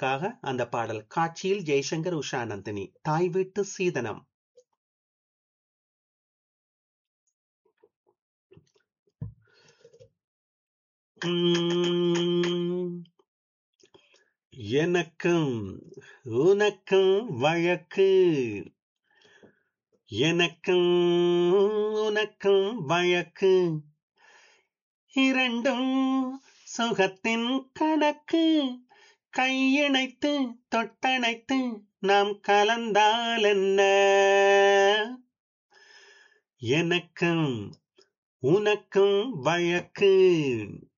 திரைப்படத்திற்காக அந்த பாடல் காட்சியில் ஜெய்சங்கர் உஷா நந்தினி தாய் வீட்டு சீதனம் உம், எனக்கும் உனக்கும் வழக்கு எனக்கும் உனக்கும் வழக்கு இரண்டும் சுகத்தின் கணக்கு கையிணைத்து தொட்டணைத்து நாம் கலந்தால் என்ன எனக்கும் உனக்கும் வழக்கு